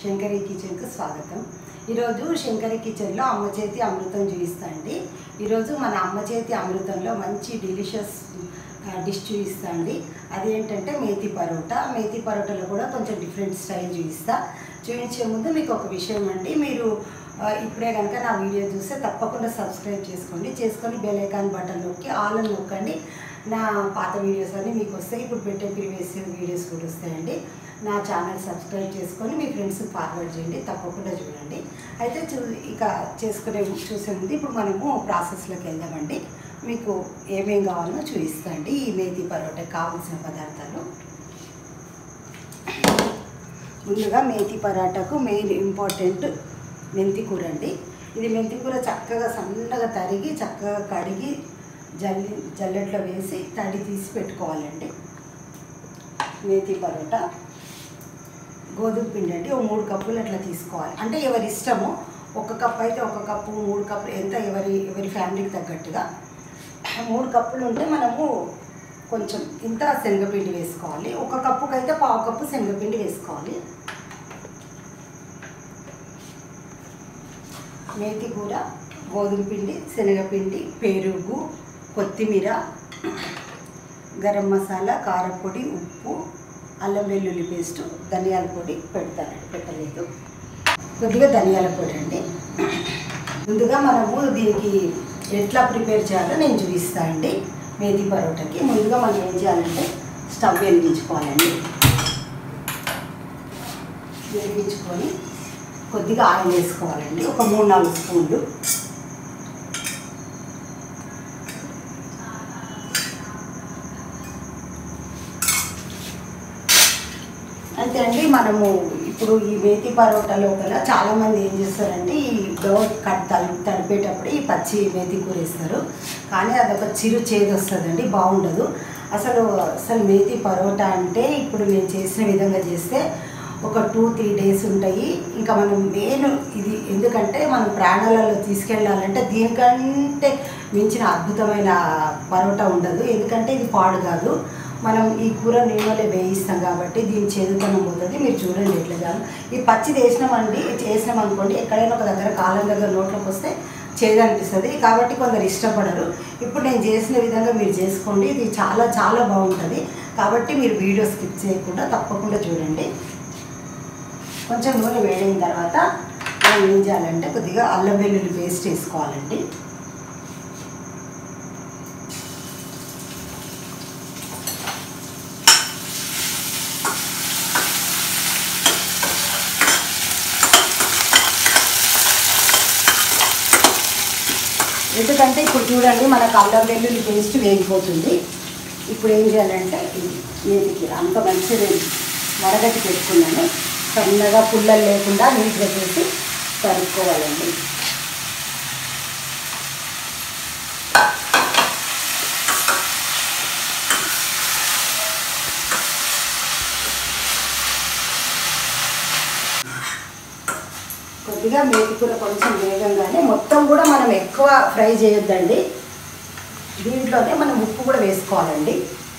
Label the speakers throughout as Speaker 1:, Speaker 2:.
Speaker 1: శంకరి కిచెన్కు స్వాగతం ఈరోజు శంకరి కిచెన్లో అమ్మ చేతి అమృతం చూపిస్తా అండి ఈరోజు మన అమ్మ చేతి అమృతంలో మంచి డెలిషియస్ డిష్ చూపిస్తా అండి అదేంటంటే మేతి పరోటా మేతి పరోటాలో కూడా కొంచెం డిఫరెంట్ స్టైల్ చూపిస్తా చూపించే ముందు మీకు ఒక విషయం అండి మీరు ఆ, ఇప్పుడే కనుక నా వీడియో చూస్తే తప్పకుండా సబ్స్క్రైబ్ చేసుకోండి చేసుకొని బెల్ ఐకాన్ బటన్ నొక్కి ఆల్ అని నొక్కండి నా పాత వీడియోస్ అన్నీ మీకు వస్తాయి ఇప్పుడు పెట్టే ప్రీవియస్ వీడియోస్ కూడా వస్తాయండి నా ఛానల్ సబ్స్క్రైబ్ చేసుకొని మీ ఫ్రెండ్స్కి ఫార్వర్డ్ చేయండి తప్పకుండా చూడండి అయితే చూ ఇక చేసుకునే చూసే ముందు ఇప్పుడు మనము ప్రాసెస్లోకి వెళ్దామండి మీకు ఏమేం కావాలో చూపిస్తాండి ఈ మేతి పరోటా కావాల్సిన పదార్థాలు ముందుగా మేతి పరాటాకు మెయిన్ ఇంపార్టెంట్ మెంతి కూర అండి ఇది మెంతి కూర చక్కగా సన్నగా తరిగి చక్కగా కడిగి జల్లి జల్లెట్లో వేసి తడి తీసి పెట్టుకోవాలండి మేతి పరోటా గోధుమ పిండి అండి ఓ మూడు కప్పులు అట్లా తీసుకోవాలి అంటే ఎవరి ఇష్టము ఒక కప్ అయితే ఒక కప్పు మూడు కప్పులు ఎంత ఎవరి ఎవరి ఫ్యామిలీకి తగ్గట్టుగా మూడు కప్పులు ఉంటే మనము కొంచెం ఇంత శనగపిండి వేసుకోవాలి ఒక కప్పుకి అయితే పావు కప్పు శనగపిండి వేసుకోవాలి మేతి కూర గోధుమ పిండి శనగపిండి పెరుగు కొత్తిమీర గరం మసాలా కారపొడి ఉప్పు అల్లం వెల్లుల్లి పేస్ట్ ధనియాల పొడి పెడతానండి పెట్టలేదు కొద్దిగా ధనియాల పొడి అండి ముందుగా మనము దీనికి ఎట్లా ప్రిపేర్ చేయాలో నేను చూపిస్తాను అండి మేతి పరోటాకి ముందుగా మనం ఏం చేయాలంటే స్టవ్ వెలిగించుకోవాలండి వెలిగించుకొని కొద్దిగా ఆయిల్ వేసుకోవాలండి ఒక మూడు నాలుగు స్పూన్లు అయితే అండి మనము ఇప్పుడు ఈ మేతి పరోటా లోపల చాలామంది ఏం చేస్తారంటే ఈ డో కట్ తలి తడిపేటప్పుడు ఈ పచ్చి మేతి కూర వేస్తారు కానీ అదొక చిరు చేదు వస్తుందండి బాగుండదు అసలు అసలు మేతి పరోటా అంటే ఇప్పుడు నేను చేసిన విధంగా చేస్తే ఒక టూ త్రీ డేస్ ఉంటాయి ఇంకా మనం మెయిన్ ఇది ఎందుకంటే మనం ప్రాణాలలో తీసుకెళ్ళాలంటే దీనికంటే మించిన అద్భుతమైన పరోటా ఉండదు ఎందుకంటే ఇది పాడు కాదు మనం ఈ కూర నీళ్ళలో వేయిస్తాం కాబట్టి దీని చేదుతనం పోతుంది మీరు చూడండి ఎట్లా చాలు ఈ పచ్చిది వేసినామండి వేసినాం అనుకోండి ఎక్కడైనా ఒక దగ్గర కాలం దగ్గర నోట్లోకి వస్తే చేదు అనిపిస్తుంది కాబట్టి కొందరు ఇష్టపడరు ఇప్పుడు నేను చేసిన విధంగా మీరు చేసుకోండి ఇది చాలా చాలా బాగుంటుంది కాబట్టి మీరు వీడియో స్కిప్ చేయకుండా తప్పకుండా చూడండి కొంచెం నూనె వేడైన తర్వాత మనం ఏం చేయాలంటే కొద్దిగా అల్లం వెల్లుల్లి పేస్ట్ వేసుకోవాలండి ఎందుకంటే ఇప్పుడు చూడండి మనకు అల్లం వెల్లుల్లి పేస్ట్ వేగిపోతుంది ఇప్పుడు ఏం చేయాలంటే నేతికి అంత మంచిగా మరగట్టి పెట్టుకున్నాను సన్నగా పుల్లలు లేకుండా నీట్గా చేసి కలుపుకోవాలండి కొద్దిగా మేతి కూర కొంచెం వేగంగానే మొత్తం కూడా మనం ఎక్కువ ఫ్రై చేయొద్దండి దీంట్లోనే మనం ఉప్పు కూడా వేసుకోవాలండి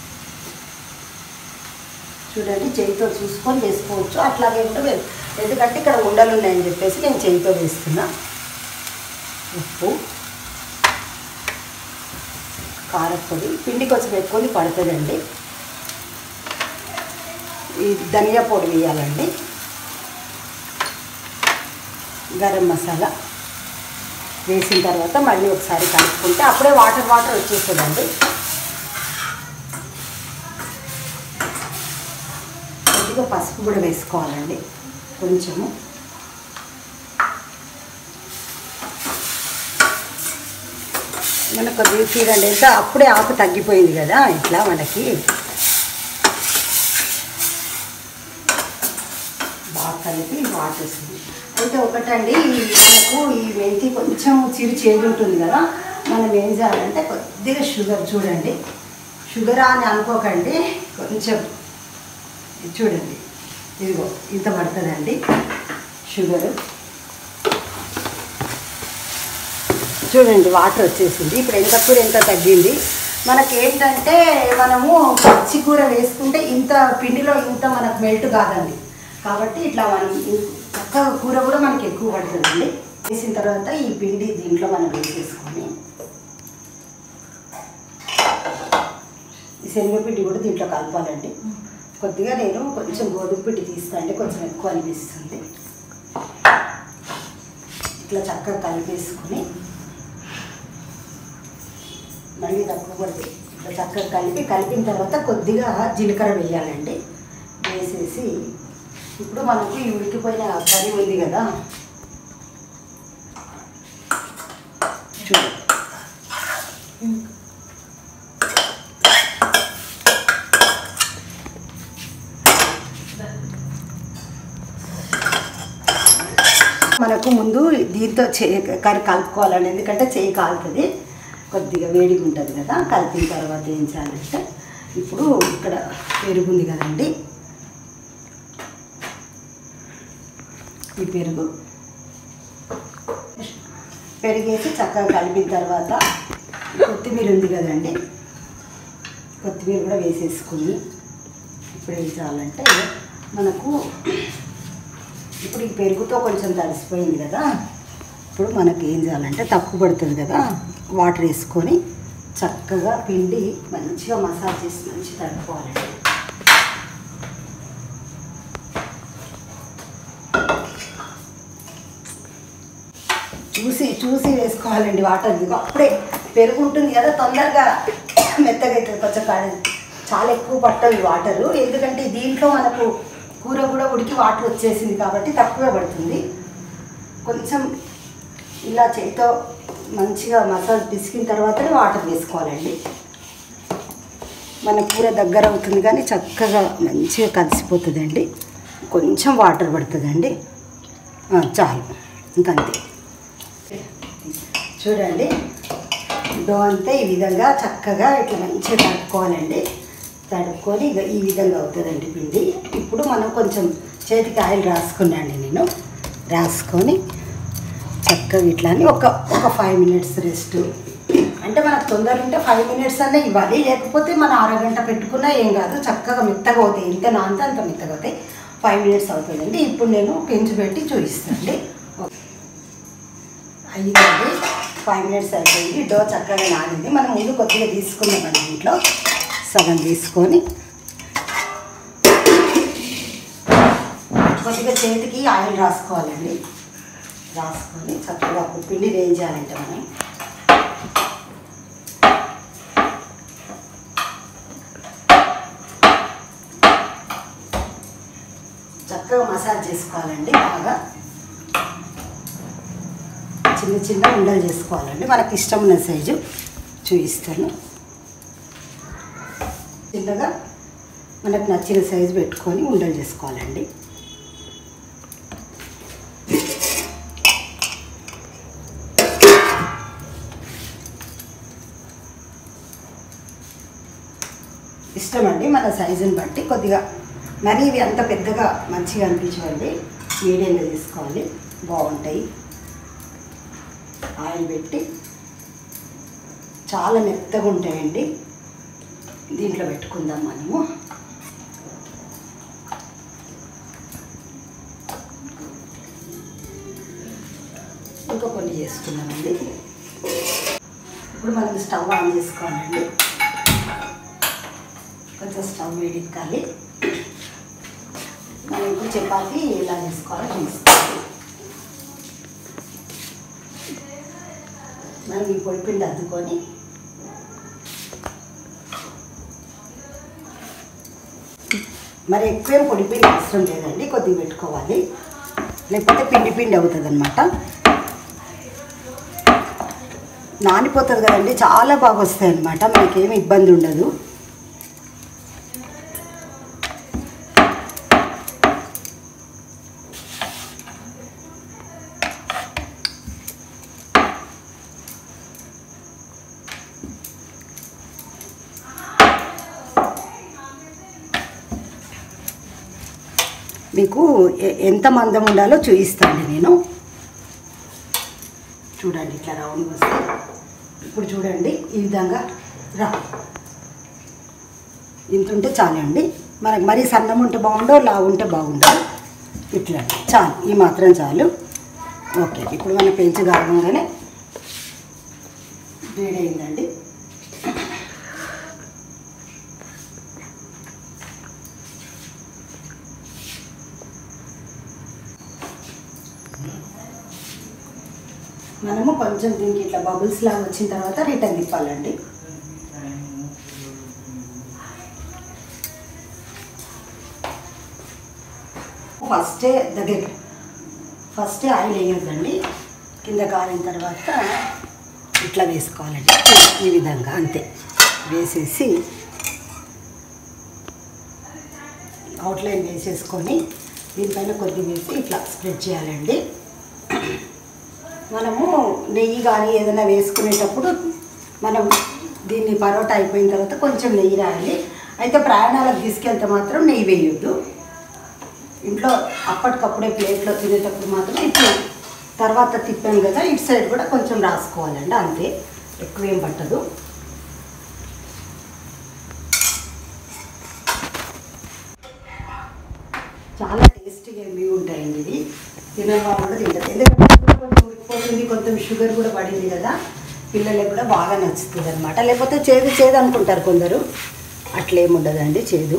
Speaker 1: చూడండి చేయితో చూసుకొని వేసుకోవచ్చు అట్లాగే కూడా వే- ఎందుకంటే ఇక్కడ ఉండలు ఉన్నాయని చెప్పేసి నేను చేయితో వేస్తున్నా ఉప్పు కారపొడి పిండి కొంచెం ఎక్కువ పడుతుందండి ఈ ధనియా పొడి వేయాలండి గరం మసాలా వేసిన తర్వాత మళ్ళీ ఒకసారి కలుపుకుంటే అప్పుడే వాటర్ వాటర్ వచ్చేస్తుందండి కొద్దిగా పసుపు కూడా వేసుకోవాలండి కొంచెము మనకు కొద్దిగా చూడండి ఎంత అప్పుడే ఆకు తగ్గిపోయింది కదా ఇట్లా మనకి బాగా కలిపి వాటర్ వస్తుంది అయితే ఒకటండి ఈ మనకు ఈ మెంతి కొంచెం చిరు చేదు ఉంటుంది కదా మనం ఏం చేయాలంటే కొద్దిగా షుగర్ చూడండి షుగర్ అని అనుకోకండి కొంచెం ఇది చూడండి ఇదిగో ఇంత పడుతుందండి షుగరు చూడండి వాటర్ వచ్చేసింది ఇప్పుడు ఎంత కూర ఎంత తగ్గింది మనకి ఏంటంటే మనము పచ్చి కూర వేసుకుంటే ఇంత పిండిలో ఇంత మనకు మెల్ట్ కాదండి కాబట్టి ఇట్లా మనం ఇ- చక్కగా కూర కూడా మనకి ఎక్కువ పడుతుందండి వేసిన తర్వాత ఈ పిండి దీంట్లో మనం వేసేసుకొని ఈ శనగపిండి కూడా దీంట్లో కలపాలండి కొద్దిగా నేను కొంచెం గోధుమ పిండి తీస్తా అంటే కొంచెం ఎక్కువ అనిపిస్తుంది ఇట్లా చక్కగా కలిపేసుకొని మళ్ళీ తక్కువ పడుతుంది ఇట్లా చక్కగా కలిపి కలిపిన తర్వాత కొద్దిగా జీలకర్ర వేయాలండి వేసేసి ఇప్పుడు మనకు ఈ ఉడికిపోయిన కర్రీ ఉంది కదా చూడు మనకు ముందు దీంతో చే కర్రీ కలుపుకోవాలండి ఎందుకంటే చేయి కాలుతుంది కొద్దిగా వేడిగా ఉంటుంది కదా కలిపిన తర్వాత ఏం చేయాలంటే ఇప్పుడు ఇక్కడ పెరుగుంది కదండి ఈ పెరుగు పెరిగేసి చక్కగా కలిపిన తర్వాత కొత్తిమీర ఉంది కదండి కొత్తిమీర కూడా వేసేసుకుని ఇప్పుడు ఏం చేయాలంటే మనకు ఇప్పుడు ఈ పెరుగుతో కొంచెం తడిసిపోయింది కదా ఇప్పుడు మనకి ఏం చేయాలంటే తక్కువ పడుతుంది కదా వాటర్ వేసుకొని చక్కగా పిండి మంచిగా మసాజ్ చేసి మంచి తడుపుకోవాలండి చూసి చూసి వేసుకోవాలండి వాటర్ ఇదిగో అప్పుడే పెరుగు ఉంటుంది కదా తొందరగా మెత్తగా అవుతుంది కొంచెం కాడ చాలా ఎక్కువ పట్టవు ఈ వాటరు ఎందుకంటే దీంట్లో మనకు కూర కూడా ఉడికి వాటర్ వచ్చేసింది కాబట్టి తక్కువే పడుతుంది కొంచెం ఇలా చేతితో మంచిగా మసాజ్ పిసికిన తర్వాతనే వాటర్ వేసుకోవాలండి మన కూర దగ్గర అవుతుంది కానీ చక్కగా మంచిగా కలిసిపోతుందండి కొంచెం వాటర్ పడుతుందండి ఆ, చాలు ఇంకంతే చూడండి డో అంతా ఈ విధంగా చక్కగా ఇట్లా మంచిగా తడుపుకోవాలండి తడుపుకొని ఇక ఈ విధంగా అవుతుందండి పిండి ఇప్పుడు మనం కొంచెం చేతికి ఆయిల్ రాసుకున్నాండి నేను రాసుకొని చక్కగా ఇట్లా అని ఒక ఒక ఫైవ్ మినిట్స్ రెస్ట్ అంటే మనకు తొందర ఉంటే ఫైవ్ మినిట్స్ అనే ఇవ్వాలి లేకపోతే మనం అరగంట పెట్టుకున్నా ఏం కాదు చక్కగా మెత్తగా అవుతాయి ఎంత నాంతే అంత మెత్తగా అవుతాయి ఫైవ్ మినిట్స్ అవుతుందండి ఇప్పుడు నేను పెంచి పెట్టి చూపిస్తానండి అయ్యిందండి ఫైవ్ మినిట్స్ అయిపోయింది డో చక్కగా నానింది మనం ముందు కొద్దిగా తీసుకున్నామండి ఇంట్లో సగం తీసుకొని కొద్దిగా చేతికి ఆయిల్ రాసుకోవాలండి రాసుకొని చక్కగా అప్పుడు పిండి వేయించాలంటే మనం చక్కగా మసాజ్ చేసుకోవాలండి బాగా చిన్న చిన్న ఉండలు చేసుకోవాలండి మనకి ఇష్టం ఉన్న సైజు చూపిస్తాను చిన్నగా మనకు నచ్చిన సైజు పెట్టుకొని ఉండలు చేసుకోవాలండి ఇష్టం అండి మన సైజుని బట్టి కొద్దిగా మరీ ఇవి అంత పెద్దగా మంచిగా అనిపించవండి మీడియంగా తీసుకోవాలి బాగుంటాయి ఆయిల్ పెట్టి చాలా మెత్తగా ఉంటాయండి దీంట్లో పెట్టుకుందాం మనము ఇంకా కొన్ని చేసుకుందామండి ఇప్పుడు మనం స్టవ్ ఆన్ చేసుకోవాలండి కొంచెం స్టవ్ వేడెక్కాలి మనం ఇప్పుడు చపాతి ఎలా చేసుకోవాలో చూపిస్తాను మనం ఈ పొడిపిండి అద్దుకొని మరి ఎక్కువేం పొడిపిండి అవసరం లేదండి కొద్దిగా పెట్టుకోవాలి లేకపోతే పిండి పిండి అవుతుంది అనమాట నానిపోతుంది కదండి చాలా బాగా వస్తాయి అనమాట మనకేమి ఇబ్బంది ఉండదు మీకు ఎ- ఎంత మందం ఉండాలో చూపిస్తాను నేను చూడండి ఇట్లా రౌండ్ వస్తే ఇప్పుడు చూడండి ఈ విధంగా రా ఇంత ఉంటే చాలండి మనకు మరీ సన్నం ఉంటే బాగుండో లావు ఉంటే బాగుండదు ఇట్లా చాలు ఈ మాత్రం చాలు ఓకే ఇప్పుడు మన పెంచు కాగంగానే వేడైందండి మనము కొంచెం దీనికి ఇట్లా బబుల్స్ లాగా వచ్చిన తర్వాత రిటర్న్ తిప్పాలండి ఫస్టే దగ్గర ఫస్టే ఆయిల్ వేయొద్దండి కింద కాలిన తర్వాత ఇట్లా వేసుకోవాలండి ఈ విధంగా అంతే వేసేసి అవుట్లైన్ వేసేసుకొని దీనిపైన కొద్ది వేసి ఇట్లా స్ప్రెడ్ చేయాలండి మనము నెయ్యి కానీ ఏదైనా వేసుకునేటప్పుడు మనం దీన్ని పరోటా అయిపోయిన తర్వాత కొంచెం నెయ్యి రాయాలి అయితే ప్రయాణాలకు తీసుకెళ్తే మాత్రం నెయ్యి వేయొద్దు ఇంట్లో అప్పటికప్పుడే ప్లేట్లో తినేటప్పుడు మాత్రం ఇప్పుడు తర్వాత తిప్పాను కదా ఇటు సైడ్ కూడా కొంచెం రాసుకోవాలండి అంతే ఎక్కువేం పట్టదు చాలా టేస్టీగా ఇవి ఉంటాయండి ఇది తినే వాళ్ళు కూడా తింటారు ఎందుకంటే ఇప్పుడు కొంచెం ఉడికిపోతుంది కొంచెం షుగర్ కూడా పడింది కదా పిల్లలకు కూడా బాగా నచ్చుతుంది అనమాట లేకపోతే చేదు చేదు అనుకుంటారు కొందరు అట్లేం ఉండదండి చేదు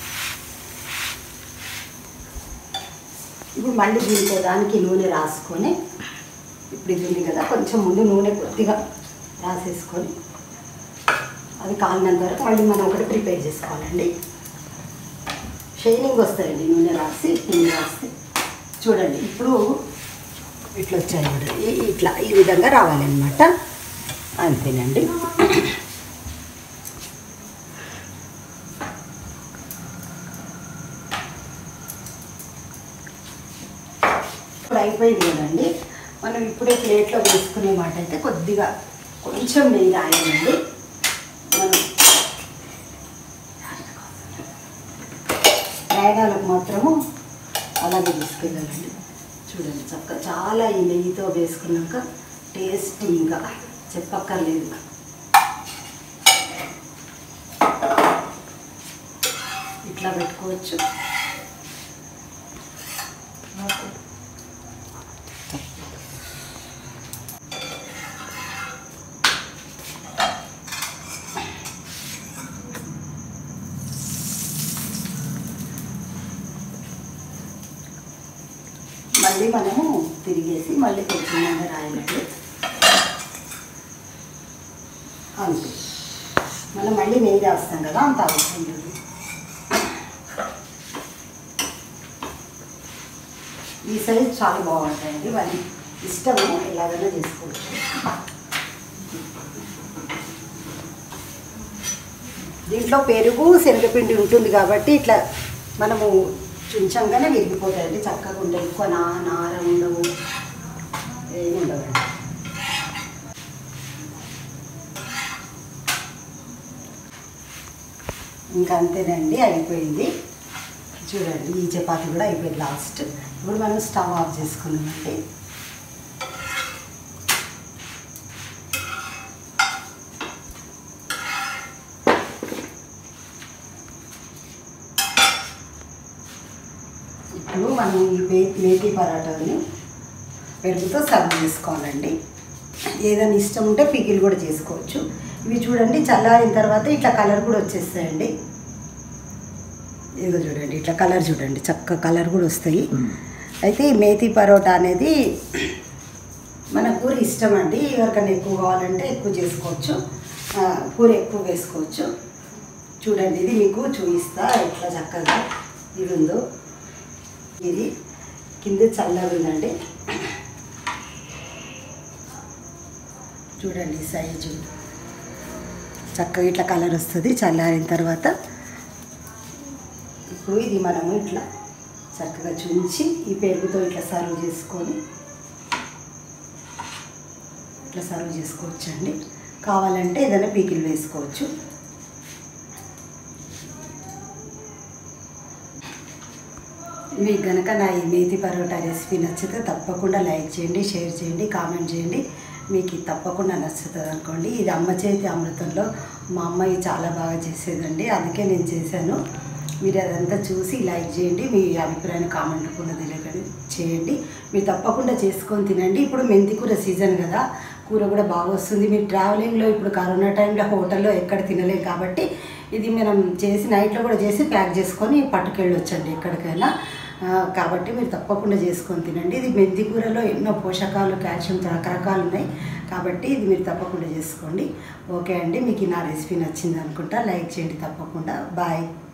Speaker 1: ఇప్పుడు మళ్ళీ దీంట్లో దానికి నూనె రాసుకొని ఇప్పుడు ఇది ఉంది కదా కొంచెం ముందు నూనె కొద్దిగా రాసేసుకొని అది కాలినంత వరకు మళ్ళీ మనం ఒకటి ప్రిపేర్ చేసుకోవాలండి షైనింగ్ వస్తాయండి నూనె రాసి నూనె రాసి చూడండి ఇప్పుడు ఇట్లా వచ్చాయి చూడండి ఈ- ఇట్లా ఈ విధంగా రావాలన్నమాట అంతేనండి ఇప్పుడు అయిపోయింది కదండి మనం ఇప్పుడే ప్లేట్లో వేసుకునే మాట అయితే కొద్దిగా కొంచెం నెయ్యి రాయాలండి మనం ప్రయాణాలకు మాత్రము అలాగే తీసుకెళ్ళాలండి చూడండి చక్క చాలా ఈ నెయ్యితో వేసుకున్నాక టేస్ట్ ఇంకా చెప్పక్కర్లేదు ఇట్లా పెట్టుకోవచ్చు మళ్ళీ మనము తిరిగేసి మళ్ళీ కొంచెం నూనె రాయాలండి అంతే మనం మళ్ళీ నెయ్యి రాస్తాం కదా అంత అవసరం లేదు ఈ సైజ్ చాలా బాగుంటాయండి వాళ్ళ ఇష్టము ఎలాగైనా చేసుకోవచ్చు దీంట్లో పెరుగు శనగపిండి ఉంటుంది కాబట్టి ఇట్లా మనము చుంచంగానే విరిగిపోతాయండి చక్కగా ఉండవు ఎక్కువ నా నార ఉండవు ఏమి ఉండవండి ఇంకా అంతేనండి అయిపోయింది చూడండి ఈ చపాతీ కూడా అయిపోయింది లాస్ట్ ఇప్పుడు మనం స్టవ్ ఆఫ్ చేసుకున్నామండి ఇప్పుడు మనం ఈ మే మేతి పరాటాని పెరుగుతో సర్వ్ చేసుకోవాలండి ఏదైనా ఇష్టం ఉంటే పికిల్ కూడా చేసుకోవచ్చు ఇవి చూడండి చల్లారిన తర్వాత ఇట్లా కలర్ కూడా వచ్చేస్తాయండి ఇదిగో చూడండి ఇట్లా కలర్ చూడండి చక్క కలర్ కూడా వస్తాయి అయితే ఈ మేతి పరోటా అనేది మన కూర ఇష్టం అండి ఎవరికైనా ఎక్కువ కావాలంటే ఎక్కువ చేసుకోవచ్చు ఆ, కూర ఎక్కువ వేసుకోవచ్చు చూడండి ఇది మీకు చూపిస్తా ఎట్లా చక్కగా ఇది ఉందో ఇది కింద చల్లగా ఉందండి చూడండి సైజు చక్కగా ఇట్లా కలర్ వస్తుంది చల్లారిన తర్వాత ఇప్పుడు ఇది మనము ఇట్లా చక్కగా చుంచి ఈ పెరుగుతో ఇట్లా సర్వ్ చేసుకొని ఇట్లా సర్వ్ చేసుకోవచ్చు అండి కావాలంటే ఏదైనా పీకిలు వేసుకోవచ్చు మీకు కనుక నా ఈ మేతి పరోటా రెసిపీ నచ్చితే తప్పకుండా లైక్ చేయండి షేర్ చేయండి కామెంట్ చేయండి మీకు ఇది తప్పకుండా నచ్చుతుంది అనుకోండి ఇది అమ్మ చేతి అమృతంలో మా అమ్మాయి చాలా బాగా చేసేదండి అందుకే నేను చేశాను మీరు అదంతా చూసి లైక్ చేయండి మీ అభిప్రాయాన్ని కామెంట్ కూడా తెలియకండి చేయండి మీరు తప్పకుండా చేసుకొని తినండి ఇప్పుడు మెంతి కూర సీజన్ కదా కూర కూడా బాగా వస్తుంది మీరు ట్రావెలింగ్లో ఇప్పుడు కరోనా టైంలో హోటల్లో ఎక్కడ తినలేం కాబట్టి ఇది మనం చేసి నైట్లో కూడా చేసి ప్యాక్ చేసుకొని పట్టుకెళ్ళొచ్చండి ఎక్కడికైనా ఆ, కాబట్టి మీరు తప్పకుండా చేసుకొని తినండి ఇది మెంతి కూరలో ఎన్నో పోషకాలు కాల్షియం రకరకాలు ఉన్నాయి కాబట్టి ఇది మీరు తప్పకుండా చేసుకోండి ఓకే అండి మీకు ఈ నా రెసిపీ నచ్చింది అనుకుంటా లైక్ చేయండి తప్పకుండా బాయ్